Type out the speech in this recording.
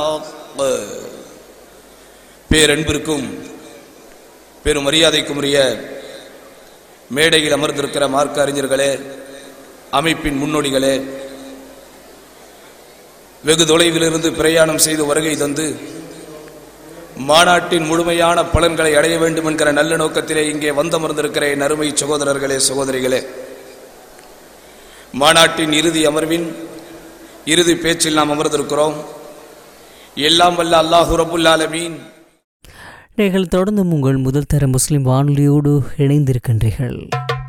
பேரன்பிற்கும் பெரும் மரியாதைக்கும் உரிய மேடையில் அமர்ந்திருக்கிற மார்க்க அறிஞர்களே அமைப்பின் முன்னோடிகளே வெகு தொலைவிலிருந்து பிரயாணம் செய்து வருகை தந்து மாநாட்டின் முழுமையான பலன்களை அடைய வேண்டும் என்கிற நல்ல நோக்கத்திலே இங்கே வந்தமர்ந்திருக்கிற என் அருமை சகோதரர்களே சகோதரிகளே மாநாட்டின் இறுதி அமர்வின் இறுதி பேச்சில் நாம் அமர்ந்திருக்கிறோம் எல்லாம் வல்ல அல்லாஹு ரபுல் ஆலமீன் நீங்கள் தொடர்ந்து உங்கள் முதல் தர முஸ்லிம் வானொலியோடு இணைந்திருக்கின்றீர்கள்